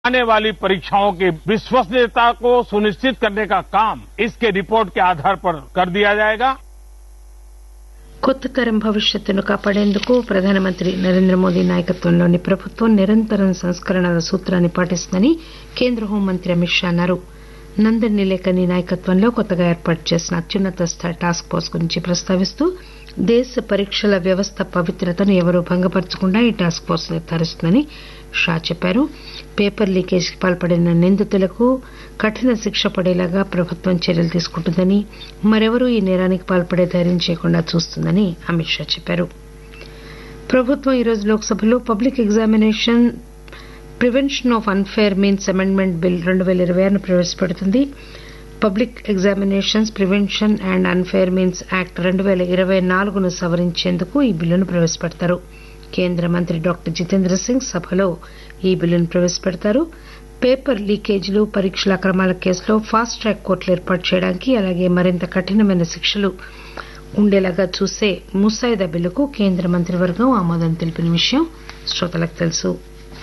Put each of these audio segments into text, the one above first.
आने वाली परीक्षाओं की विश्वसनीयता को सुनिश्चित करने का काम इसके रिपोर्ट के आधार पर कर दिया जाएगा కొత్త తరం భవిష్యత్తును కాపాడేందుకు ప్రధానమంత్రి నరేంద్ర మోదీ నాయకత్వంలోని ప్రభుత్వం నిరంతరం సంస్కరణల సూత్రాన్ని పాటిస్తుందని కేంద్ర హోంమంత్రి అమిత్ షా అన్నారు నందన్ నిలేకని నాయకత్వంలో కొత్తగా ఏర్పాటు చేసిన అత్యున్నత స్థాయి టాస్క్ ఫోర్స్ గురించి ప్రస్తావిస్తూ దేశ పరీక్షల వ్యవస్థ పవిత్రతను ఎవరూ భంగపరచకుండా ఈ టాస్క్ ఫోర్స్ నిర్ధారిస్తుందని షా చెప్పారు పేపర్ లీకేజీకి పాల్పడిన నిందితులకు కఠిన శిక్ష పడేలాగా ప్రభుత్వం చర్యలు తీసుకుంటుందని మరెవరూ ఈ నేరానికి పాల్పడే ధైర్యం చేయకుండా చూస్తుందని అమిత్ షా చెప్పారు ప్రభుత్వం ఈరోజు లోక్సభలో public examination prevention of unfair means amendment bill రెండు పేల ఇరవై ఆరును ప్రవేశపెడుతుంది public examinations prevention and unfair means act రెండు పేల ఇరవై నాలుగును సవరించేందుకు ఈ బిల్లును ప్రవేశపెడతారు కేంద్ర మంత్రి డాక్టర్ జితేంద్ర సింగ్ సభలో ఈ బిల్లును ప్రవేశపెడతారు పేపర్ లీకేజీలు పరీక్షల అక్రమాల కేసులో ఫాస్ట్ ట్రాక్ కోర్టులు ఏర్పాటు చేయడానికి అలాగే మరింత కఠినమైన శిక్షలు ఉండేలాగా చూసే ముసాయిదా బిల్లుకు కేంద్ర మంత్రివర్గం ఆమోదం తెలిపిన విషయం శ్రోతలకు తెలుసు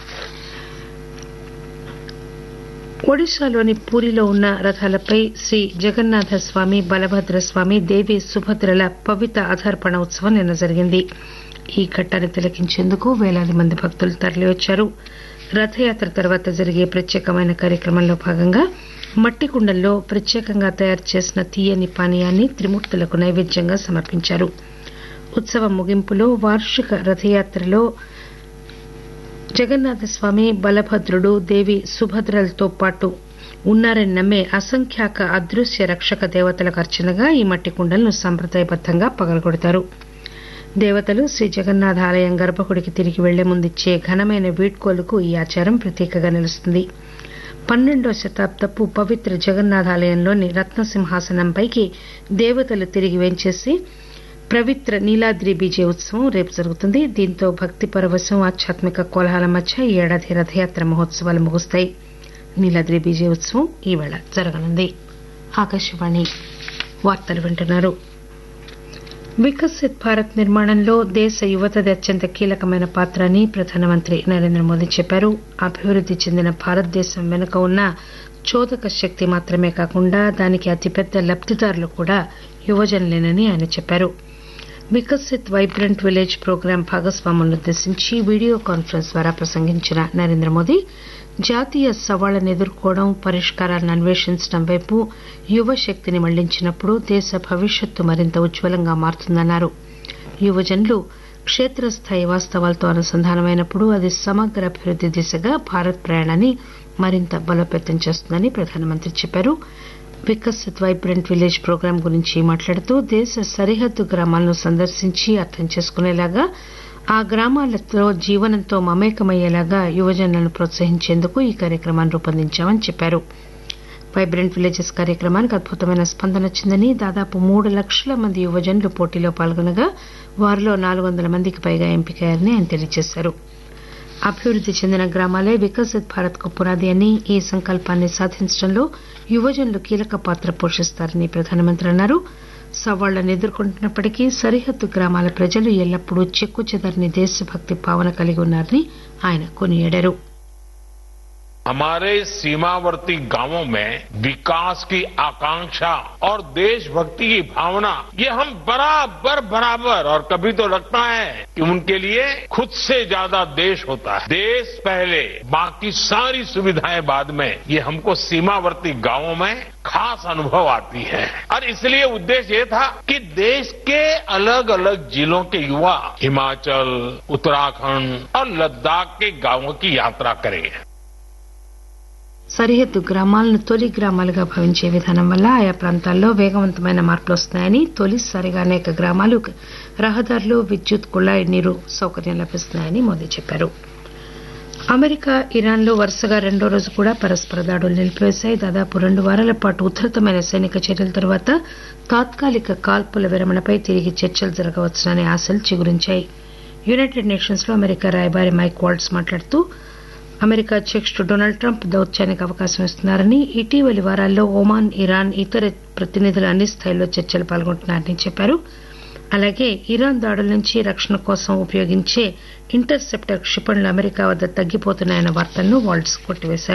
ఒడిశాలోని పూరిలో ఉన్న రథాలపై శ్రీ జగన్నాథ స్వామి బలభద్ర స్వామి దేవి సుభద్రల పవిత్ర ఆధార్పణ ఉత్సవం నిన్న జరిగింది ఈ ఘట్టాన్ని తిలకించేందుకు వేలాది మంది భక్తులు తరలివచ్చారు రథయాత్ర తర్వాత జరిగే ప్రత్యేకమైన కార్యక్రమంలో భాగంగా మట్టి కుండల్లో ప్రత్యేకంగా తయారు చేసిన తీయని పానీయాన్ని త్రిమూర్తులకు నైవేద్యంగా సమర్పించారు ఉత్సవం ముగింపులో వార్షిక రథయాత్రలో జగన్నాథ స్వామి బలభద్రుడు దేవి సుభద్రలతో పాటు ఉన్నారని నమ్మే అసంఖ్యాక అదృశ్య రక్షక దేవతలకు అర్చనగా ఈ మట్టి కుండలను సంప్రదాయబద్దంగా పగలగొడతారు దేవతలు శ్రీ జగన్నాథ ఆలయం గర్భగుడికి తిరిగి వెళ్లే ముందిచ్చే ఘనమైన వీడ్కోలుకు ఈ ఆచారం ప్రతీకగా నిలుస్తుంది పన్నెండో శతాబ్దపు పవిత్ర జగన్నాథ ఆలయంలోని రత్నసింహాసనంపైకి దేవతలు తిరిగి వేంచేసి పవిత్ర నీలాద్రి బీజే ఉత్సవం రేపు జరుగుతుంది దీంతో భక్తి పరవశం ఆధ్యాత్మిక కోలాహలం మధ్య ఈ ఏడాది రథయాత్ర మహోత్సవాలు ముగుస్తాయి నీలాద్రి బీజే ఉత్సవం ఈవేళ జరగనుంది ఆకాశవాణి వార్తలు వింటున్నారు వికసిత్ భారత్ నిర్మాణంలో దేశ యువతది అత్యంత కీలకమైన పాత్ర అని ప్రధానమంత్రి నరేంద్ర మోదీ చెప్పారు అభివృద్ది చెందిన భారతదేశం వెనుక ఉన్న చోదక శక్తి మాత్రమే కాకుండా దానికి అతిపెద్ద లబ్దిదారులు కూడా యువజనులేనని ఆయన చెప్పారు వికసిత్ వైబ్రెంట్ విలేజ్ ప్రోగ్రాం భాగస్వాములను ఉద్దేశించి వీడియో కాన్ఫరెన్స్ ద్వారా ప్రసంగించిన నరేంద్ర మోదీ జాతీయ సవాళ్లను ఎదుర్కోవడం పరిష్కారాలను అన్వేషించడం వైపు యువ శక్తిని మళ్లించినప్పుడు దేశ భవిష్యత్తు మరింత ఉజ్వలంగా మారుతుందన్నారు యువజనులు క్షేత్రస్థాయి వాస్తవాలతో అనుసంధానమైనప్పుడు అది సమగ్ర అభివృద్ది దిశగా భారత్ ప్రయాణాన్ని మరింత బలోపేతం చేస్తుందని ప్రధానమంత్రి చెప్పారు వికసిత్ వైబ్రెంట్ విలేజ్ ప్రోగ్రాం గురించి మాట్లాడుతూ దేశ సరిహద్దు గ్రామాలను సందర్శించి అర్థం చేసుకునేలాగా ఆ గ్రామాలతో జీవనంతో మమేకమయ్యేలాగా యువజనులను ప్రోత్సహించేందుకు ఈ కార్యక్రమాన్ని రూపొందించామని చెప్పారు వైబ్రెంట్ విలేజెస్ కార్యక్రమానికి అద్భుతమైన స్పందన వచ్చిందని దాదాపు మూడు లక్షల మంది యువజనులు పోటీలో పాల్గొనగా వారిలో నాలుగు వందల మందికి పైగా ఎంపికయ్యారని ఆయన తెలియజేశారు అభివృద్ది చెందిన గ్రామాలే వికసిత్ భారత్ కు పునాది అని ఈ సంకల్పాన్ని సాధించడంలో యువజనులు కీలక పాత్ర పోషిస్తారని ప్రధానమంత్రి అన్నారు సవాళ్లను ఎదుర్కొంటున్నప్పటికీ సరిహద్దు గ్రామాల ప్రజలు ఎల్లప్పుడూ చెక్కుచెదరని దేశభక్తి భావన కలిగి ఉన్నారని ఆయన కొనియాడారు हमारे सीमावर्ती गांवों में विकास की आकांक्षा और देशभक्ति की भावना ये हम बराबर बराबर और कभी तो लगता है कि उनके लिए खुद से ज्यादा देश होता है देश पहले बाकी सारी सुविधाएं बाद में ये हमको सीमावर्ती गांवों में खास अनुभव आती है और इसलिए उद्देश्य ये था कि देश के अलग अलग जिलों के युवा हिमाचल उत्तराखंड और लद्दाख के गांवों की यात्रा करें సరిహద్దు గ్రామాలను తొలి గ్రామాలుగా భావించే విధానం వల్ల ఆయా ప్రాంతాల్లో వేగవంతమైన మార్పులు వస్తున్నాయని తొలిసారిగా అనేక గ్రామాలు రహదారులు విద్యుత్ కుళాయి నీరు సౌకర్యం లభిస్తున్నాయని మోదీ చెప్పారు అమెరికా ఇరాన్లు వరుసగా రెండో రోజు కూడా పరస్పర దాడులు నిలిపివేశాయి దాదాపు రెండు వారాల పాటు ఉధృతమైన సైనిక చర్యల తర్వాత తాత్కాలిక కాల్పుల విరమణపై తిరిగి చర్చలు జరగవచ్చుననే ఆశలు చిగురించాయి యునైటెడ్ నేషన్స్ లో అమెరికా రాయబారి మైక్ వాల్ట్స్ మాట్లాడుతూ అమెరికా అధ్యకుడు డొనాల్డ్ ట్రంప్ దౌత్యానికి అవకాశం ఇస్తున్నారని ఇటీవలి వారాల్లో ఒమాన్ ఇరాన్ ఇతర ప్రతినిధులు అన్ని స్థాయిల్లో చర్చలు పాల్గొంటున్నారని చెప్పారు అలాగే ఇరాన్ దాడుల నుంచి రక్షణ కోసం ఉపయోగించే ఇంటర్సెప్టర్ క్షిపణులు అమెరికా వద్ద తగ్గిపోతున్నాయన్న వార్తలను వాల్ట్స్ కొట్టివేశారు